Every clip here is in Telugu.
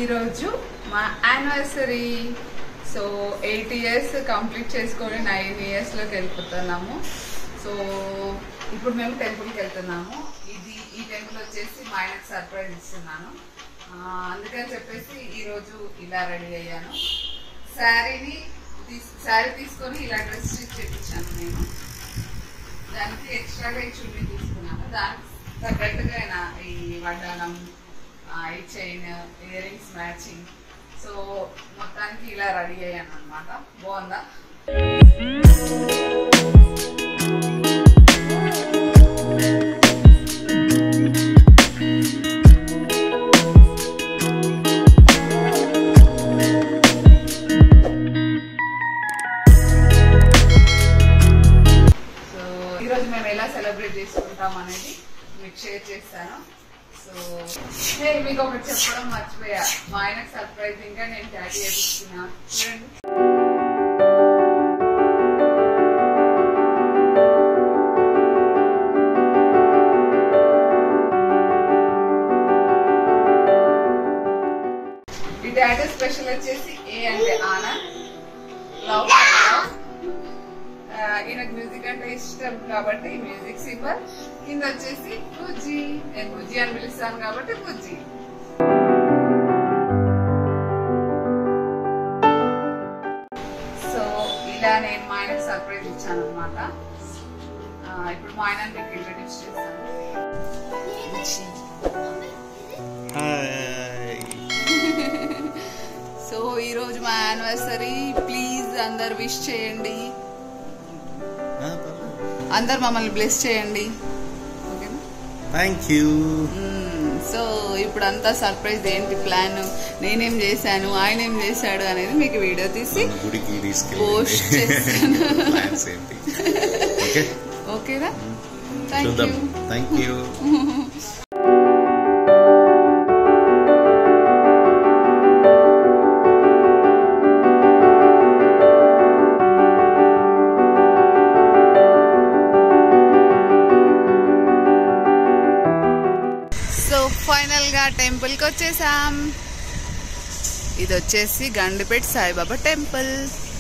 ఈరోజు మా anniversary so eight years complete చేసుకొని నైన్ ఇయర్స్లోకి వెళ్ళిపోతున్నాము సో ఇప్పుడు మేము టెంపుల్కి వెళ్తున్నాము ఇది ఈ టెంపుల్ వచ్చేసి మా ఆయనకు సర్ప్రైజ్ ఇస్తున్నాను ఆ, అందుకని చెప్పేసి ఈరోజు ఇలా రెడీ అయ్యాను శారీని తీస్ శారీ తీసుకొని ఇలా డ్రెస్ స్టిచ్ చేయించాను నేను దానికి ఎక్స్ట్రాగా ఈ చున్నీ తీసుకున్నాను దానికి తగ్గట్టుగా ఆయన ఈ వడ్డానం ఆ, ఈ chain earrings matching so మొత్తానికి ఇలా రెడీ అయ్యాను అనమాట బాగుందా సో ఈరోజు మేము ఎలా సెలబ్రేట్ చేసుకుంటాం అనేది మీకు షేర్ చేస్తాను సో హే, మీకు ఒకటి చెప్పడం మర్చిపోయా మా ఆయనకు సర్ప్రైజింగ్ గా నేను ట్యాటూ చేపిస్తున్నా చూడండి ఈ టాటూ స్పెషల్ వచ్చేసి ఏ అంటే ఆనంద్ లవ్ లవ్ ఆ, ఈయనకు మ్యూజిక్ అంటే ఇష్టం కాబట్టి మ్యూజిక్ సింబల్ కింద వచ్చేసి బుజ్జి నేను బుజ్జి అని పిలుస్తాను కాబట్టి బుజ్జి సో ఇలా నేను మా ఆయనకు సర్ప్రైజ్ ఇచ్చాను అనమాట ఇప్పుడు మా ఆయన మీకు ఇంట్రడ్యూస్ చేస్తాను బుజ్జి. హాయ్ సో ఈరోజు మా యానివర్సరీ ప్లీజ్ అందరు విష్ చేయండి అందరు మమ్మల్ని బ్లెస్ చేయండి ఓకేనా థ్యాంక్ యూ మ్మ్. సో ఇప్పుడు అంతా సర్ప్రైజ్ ఏంటి ప్లాన్ నేనేం చేశాను ఆయన ఏం చేశాడు అనేది మీకు వీడియో తీసి గుడికి పోస్ట్ తీసుకెళ్ళి చేస్తాను ప్లాన్స్ ఏంటి ఓకే ఓకేనా థ్యాంక్ చూద్దాం you thank you so final గా టెంపుల్ కి వచ్చేసాం ఇది వచ్చేసి గండిపేట సాయిబాబా టెంపుల్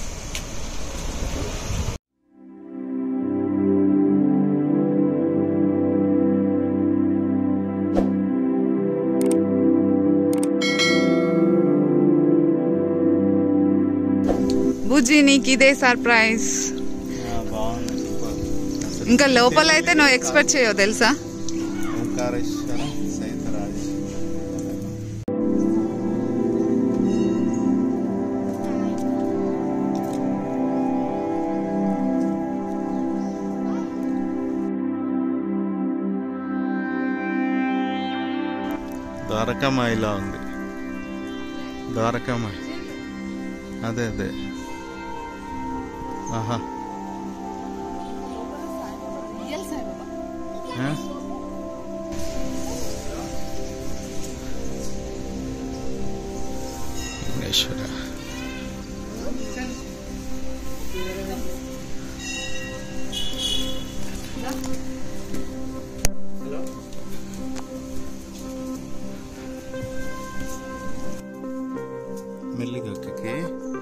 బుజ్జి నీకు ఇదే సర్ప్రైజ్ బాగుంది సూపర్ ఇంకా లోపల అయితే నువ్వు ఎక్స్పెక్ట్ చేయవు తెలుసా ఓంకారేశ్వర సైతరాజ ద్వారకామాయిలా ఉంది ద్వారకామాయి అదే అదే ఆహా ఆ? విఘ్నేశ్వర మెల్లిగా ఎక్కకి.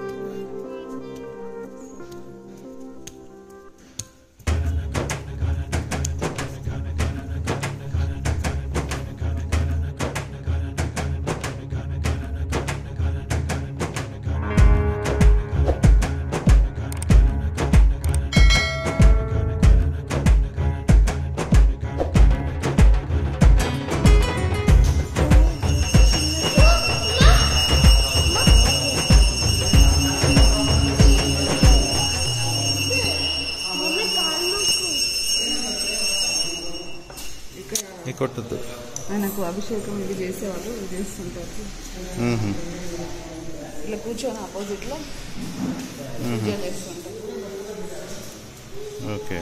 నీ కొట్టద్దు ఆయనకు అభిషేకం ఇది చేసేవాళ్ళు ఇది చేస్తుంటారు మ్మ్. ఇట్లా కూర్చొని ఆపోజిట్ లో పూజ చేస్తుంటారు ఓకే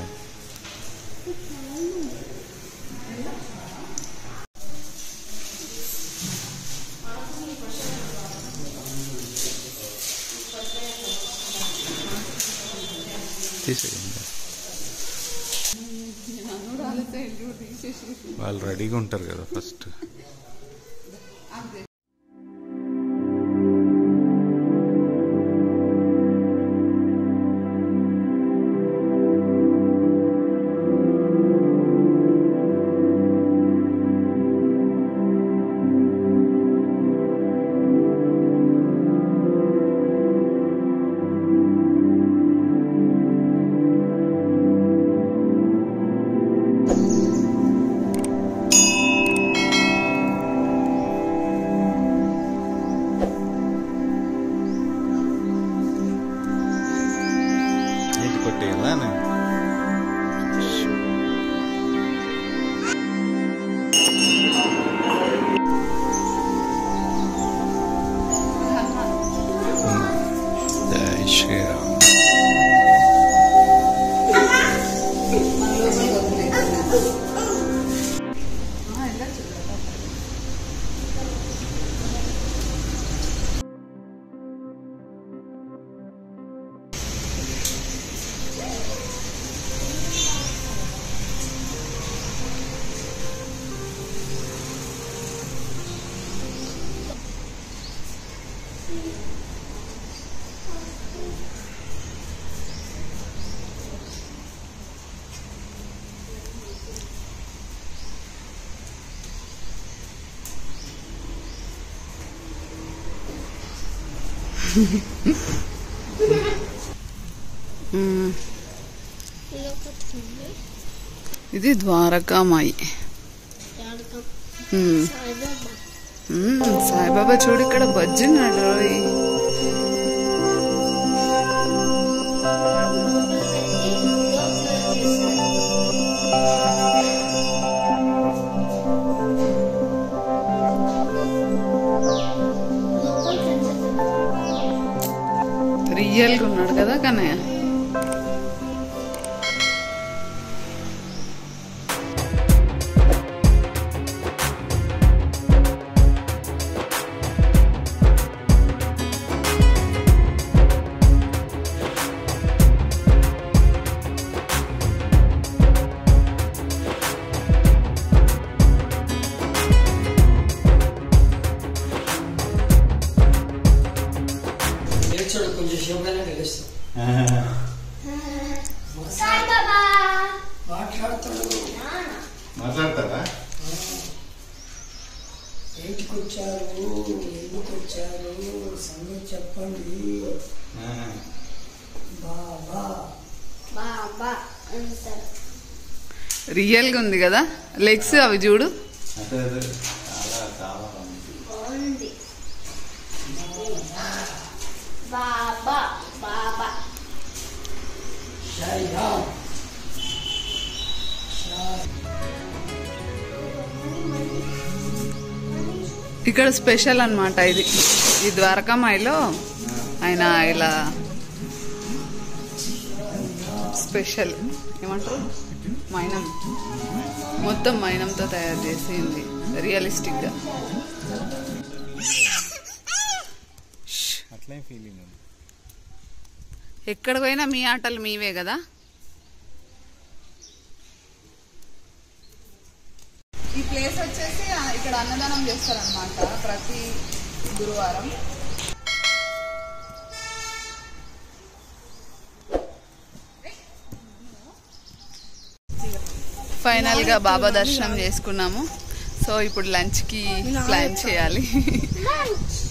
తీసేయండి నన్ను రాలేస్తే ఇల్లు తీసేసి వాళ్ళు రెడీగా ఉంటారు కదా ఫస్ట్ అంతే మ్మ్. ఇదొకటి ఇది ద్వారకామాయి యాడకం మ్మ్. సాయిబాబా మ్మ్. సాయిబాబా చూడు ఇక్కడ బజ్జిన్నాడు రోయ్ రియల్గా ఉన్నాడు కదా కన్నయ్య నేర్చుడు కొంచెం శివగానే తెలుస్తాం సాయిబాబా మాట్లాడతాడు మాట్లాడతారా ఏంటికి వచ్చారు ఎందుకు వచ్చారు సంగతి చెప్పండి బాబా బాబా అంటారు రియల్గా ఉంది కదా లెగ్స్ అవి చూడు అదే అదే చాలా చాలా బాగుంది బాగుంది బాబా బాబా జై రామ్ ఇక్కడ స్పెషల్ అన్నమాట ఇది ఈ ద్వారకామాయిలో ఆయన ఇలా స్పెషల్ ఏమంటారు మైనం మొత్తం మైనంతో తయారు చేసింది రియలిస్టిక్ గా అట్లే ఫీలింగ్ ఉంది ఎక్కడికి పోయినా మీ ఆటలు మీవే కదా ఈ ప్లేస్ వచ్చేసి ఆ, ఇక్కడ అన్నదానం చేస్తారనమాట ప్రతి గురువారం ఫైనల్ గా బాబా దర్శనం చేసుకున్నాము సో ఇప్పుడు లంచ్ కి ప్లాన్ చేయాలి లంచ్